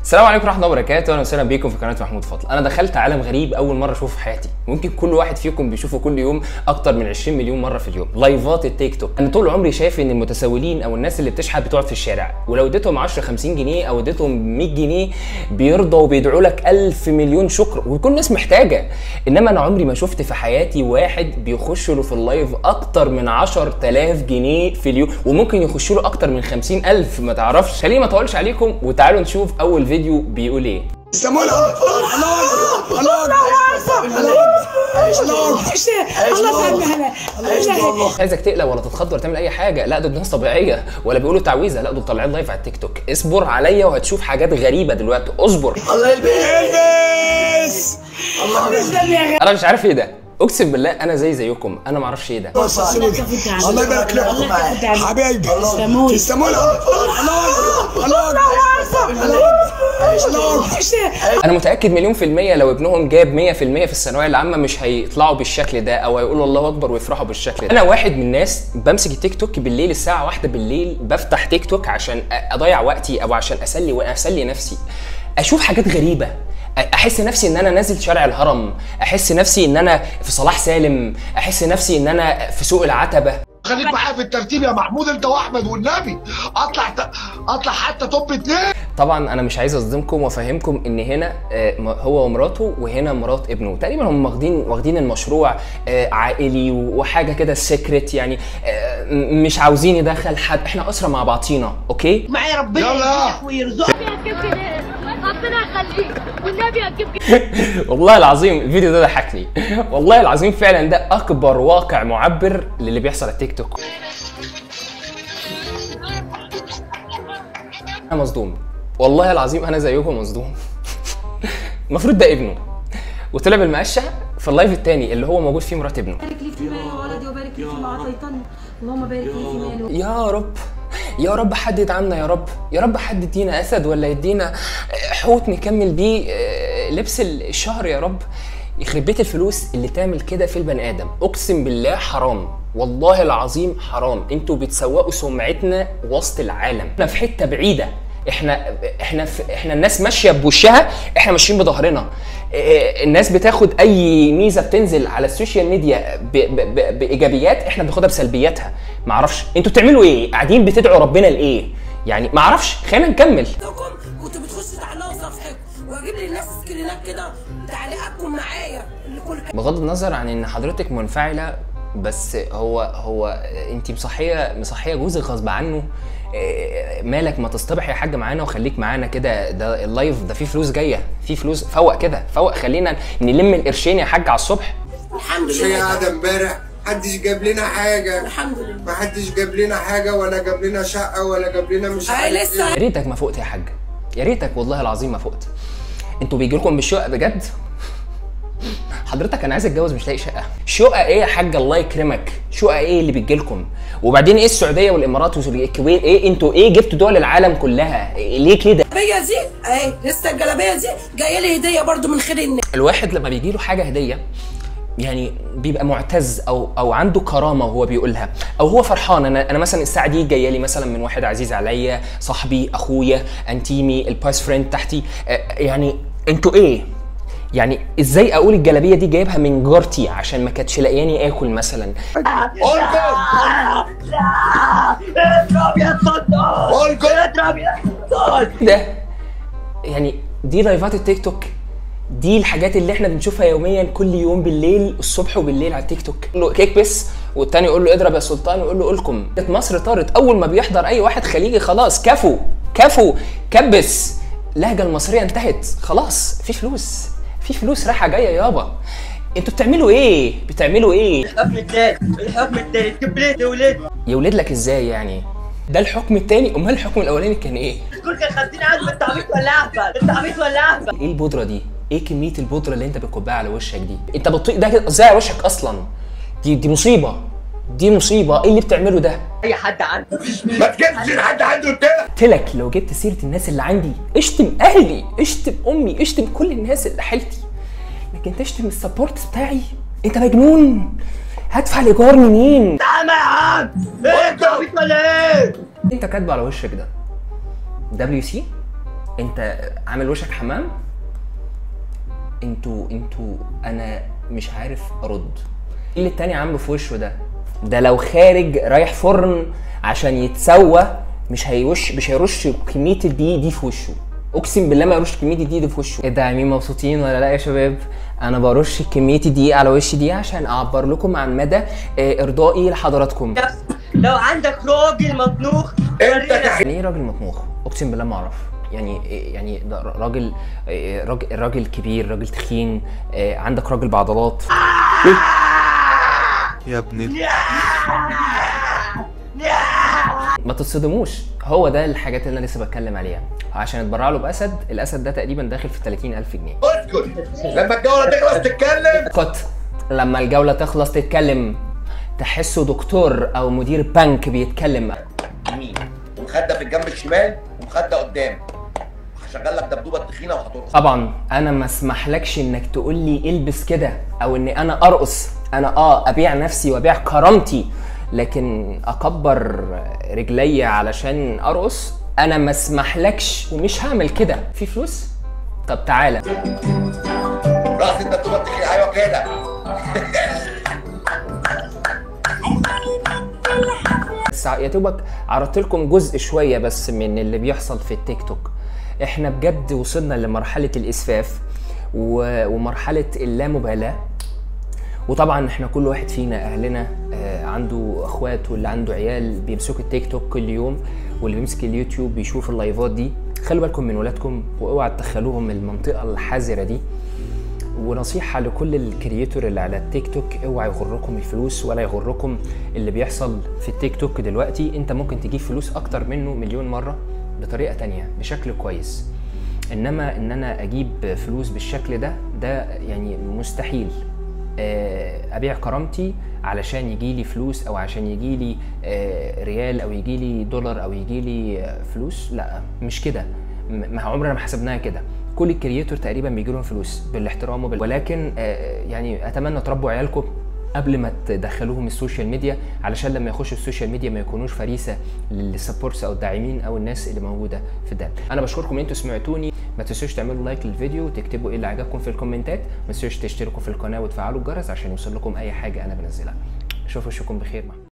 السلام عليكم ورحمه الله وبركاته اهلا وسهلا بيكم في قناه محمود فضل انا دخلت عالم غريب اول مره اشوفه في حياتي ممكن كل واحد فيكم بيشوفه كل يوم اكتر من 20 مليون مره في اليوم لايفات التيك توك انا طول عمري شايف ان المتسولين او الناس اللي بتشحت بتقعد في الشارع ولو اديتهم 10 50 جنيه او اديتهم 100 جنيه بيرضوا وبيدعوا لك 1000 مليون شكر ويكون ناس محتاجه انما انا عمري ما شفت في حياتي واحد بيخش له في اللايف اكتر من 10000 جنيه في اليوم وممكن يخش له اكتر من 50000 ما تعرفش خليني ما اطولش عليكم وتعالوا نشوف اول فيديو بيقول ايه يسمونه حلال حلال الله فهمنا هلا مش عايزك تقلق ولا تتخض ولا تعمل اي حاجه لا دول ناس طبيعيه ولا بيقولوا تعويذه لا دول طالعين لايف على التيك توك اصبر عليا وهتشوف حاجات غريبه دلوقتي اصبر الله يلبس الله انا مش عارف ايه ده اقسم بالله انا زي زيكم انا ما اعرفش ايه ده الله يبارك لكم حبايبي تسلموا لي. تسلموا لي حلال حلال انا متاكد مليون في الميه لو ابنهم جاب 100% في الثانويه العامه مش هيطلعوا بالشكل ده او هيقولوا الله اكبر ويفرحوا بالشكل ده انا واحد من الناس بمسك التيك توك بالليل الساعه واحدة بالليل بفتح تيك توك عشان اضيع وقتي او عشان اسلي واسلي نفسي اشوف حاجات غريبه احس نفسي ان انا نازل شارع الهرم احس نفسي ان انا في صلاح سالم احس نفسي ان انا في سوق العتبه خليك معايا في الترتيب يا محمود انت واحمد والنبي اطلع اطلع حتى توب اتنين طبعا انا مش عايز اصدمكم وافهمكم ان هنا آه، م- هو ومراته وهنا مرات ابنه تقريبا هم واخدين واخدين المشروع آه، عائلي وحاجه كده سيكريت يعني آه، م- مش عاوزين يدخل حد احنا اسره مع بعضينا اوكي معي ربنا يلا. يرزقك ويرزقك هتجيب كده ربنا يخليك والنبي هتجيب كده والله العظيم الفيديو ده ضحكني والله العظيم فعلا ده اكبر واقع معبر للي بيحصل على التيك توك انا مصدوم والله العظيم انا زيكم مصدوم المفروض ده ابنه وطلع بالمقشه في اللايف التاني اللي هو موجود فيه مرات ابنه بارك لي في ماله ولدي وبارك لي فيما اعطيتني اللهم بارك لي في ماله يا رب يا رب حد يدعمنا يا رب يا رب حد يدينا اسد ولا يدينا حوت نكمل بيه آه، لبس الشهر يا رب يخرب بيت الفلوس اللي تعمل كده في البني ادم اقسم بالله حرام والله العظيم حرام انتوا بتسوقوا سمعتنا وسط العالم احنا في حته بعيده احنا احنا في احنا الناس ماشيه بوشها احنا ماشيين بظهرنا اه، الناس بتاخد اي ميزه بتنزل على السوشيال ميديا ب ب ب بايجابيات احنا بناخدها بسلبياتها معرفش انتوا بتعملوا ايه قاعدين بتدعوا ربنا لايه يعني معرفش خلينا نكمل كنت بتخش تعلقوا صفحتكم واجيب للناس سكرينات كده تعليقاتكم معايا اللي كل بغض النظر عن ان حضرتك منفعله بس هو هو انت مصحيه مصحيه جوزك غصب عنه إيه، مالك ما تصطبح يا حاج معانا وخليك معانا كده ده اللايف ده فيه فلوس جايه فيه فلوس فوق كده فوق خلينا نلم القرشين يا حاج على الصبح الحمد مش هي لله قاعدة امبارح محدش جاب لنا حاجة الحمد لله محدش جاب لنا حاجة ولا جاب لنا شقة ولا جاب لنا مش أي عارف لسه. يا ريتك ما فقت يا حاج يا ريتك والله العظيم ما فقت انتوا بيجي لكم بالشقق بجد حضرتك انا عايز اتجوز مش لاقي شقه شقه ايه يا حاج الله يكرمك شقه ايه اللي بتجي لكم وبعدين ايه السعوديه والامارات والكويت ايه انتوا ايه جبتوا دول العالم كلها إيه ليه كده الجلابيه دي اهي لسه الجلابيه دي جايه لي هديه برضو من خير الناس الواحد لما بيجي له حاجه هديه يعني بيبقى معتز او او عنده كرامه وهو بيقولها او هو فرحان انا انا مثلا الساعه دي جايه لي مثلا من واحد عزيز عليا صاحبي اخويا انتيمي الباس فريند تحتي آه، يعني انتوا ايه يعني ازاي اقول الجلابيه دي جايبها من جارتي عشان ما كانتش لاقياني اكل مثلا اضرب يا صدام قول اضرب يا صدام ده يعني دي لايفات التيك توك دي الحاجات اللي احنا بنشوفها يوميا كل يوم بالليل الصبح وبالليل على التيك توك يقول له كيك بس والتاني يقول له اضرب يا سلطان ويقول له قولكم كانت مصر طارت اول ما بيحضر اي واحد خليجي خلاص كفو كفو كبس اللهجه المصريه انتهت خلاص في فلوس في فلوس رايحه جايه يابا انتوا بتعملوا ايه بتعملوا ايه الحكم الثالث الحكم الثالث كبريت يا ولاد يولد لك ازاي يعني ده الحكم التاني امال الحكم الاولاني كان ايه كل كان 50 عاد انت عبيط ولا اهبل انت عبيط ولا اهبل ايه البودره دي؟ ايه كميه البودره اللي انت بتكبها على وشك دي؟ انت بتطيق ده كده ازاي على وشك اصلا؟ دي دي مصيبه دي مصيبه ايه اللي بتعمله ده؟ اي حد عنده ما تجيبش لحد عنده كده قلت لك لو جبت سيره الناس اللي عندي اشتم اهلي اشتم امي اشتم كل الناس اللي حيلتي لكن تشتم السبورت بتاعي انت مجنون هدفع الايجار منين؟ تعالى يا عم ايه انت عبيط ولا ايه انت كاتبه على وشك ده دبليو سي انت عامل وشك حمام انتوا انتوا انا مش عارف ارد ايه اللي التاني عامله في وشه ده ده لو خارج رايح فرن عشان يتسوى مش هيوش مش هيرش كميه الدقيق دي في وشه اقسم بالله ما يرش كميه الدقيق دي في وشه ايه ده يا مين مبسوطين ولا لا يا شباب انا برش كميه الدقيق على وشي دي عشان اعبر لكم عن مدى آه، ارضائي لحضراتكم لو عندك راجل مطنوخ انت يعني ايه راجل مطموخ؟ اقسم بالله ما اعرف يعني إيه- يعني ده راجل إيه، راجل راجل كبير راجل تخين إيه، عندك راجل بعضلات يا ابن ما تتصدموش هو ده الحاجات اللي انا لسه بتكلم عليها عشان اتبرع له باسد الاسد ده تقريبا داخل في 30000 جنيه اسكت لما الجوله تخلص تتكلم اسكت لما الجوله تخلص تتكلم تحسه دكتور او مدير بنك بيتكلم يمين ومخده في الجنب الشمال ومخده قدام هشغل لك دبدوبه تخينه وهترقص طبعا انا ما اسمحلكش انك تقول لي البس كده او ان انا ارقص انا اه ابيع نفسي وابيع كرامتي لكن اكبر رجلي علشان ارقص انا ما اسمحلكش ومش هعمل كده في فلوس طب تعالى راس الدبدوبه التخينه ايوه كده بس يا دوبك عرضت لكم جزء شويه بس من اللي بيحصل في التيك توك احنا بجد وصلنا لمرحله الاسفاف و- ومرحله اللامبالاه وطبعا احنا كل واحد فينا اهلنا آه، عنده اخوات واللي عنده عيال بيمسكوا التيك توك كل يوم واللي بيمسك اليوتيوب بيشوف اللايفات دي خلوا بالكم من ولادكم واوعى تدخلوهم المنطقه الحذره دي ونصيحة لكل الكرييتور اللي على التيك توك اوعى يغركم الفلوس ولا يغركم اللي بيحصل في التيك توك دلوقتي انت ممكن تجيب فلوس اكتر منه مليون مرة بطريقة تانية بشكل كويس انما ان انا اجيب فلوس بالشكل ده ده يعني مستحيل آه، ابيع كرامتي علشان يجي لي فلوس او عشان يجي لي آه، ريال او يجي لي دولار او يجي لي آه، فلوس لا مش كده م- ما عمرنا ما حسبناها كده كل الكرييتور تقريبا بيجي لهم فلوس بالاحترام وبال... ولكن آه، يعني اتمنى تربوا عيالكم قبل ما تدخلوهم السوشيال ميديا علشان لما يخشوا السوشيال ميديا ما يكونوش فريسه للسبورتس او الداعمين او الناس اللي موجوده في ده انا بشكركم ان انتوا سمعتوني ما تنسوش تعملوا لايك للفيديو وتكتبوا ايه اللي عجبكم في الكومنتات ما تنسوش تشتركوا في القناه وتفعلوا الجرس عشان يوصل لكم اي حاجه انا بنزلها اشوفوا وشكم بخير مع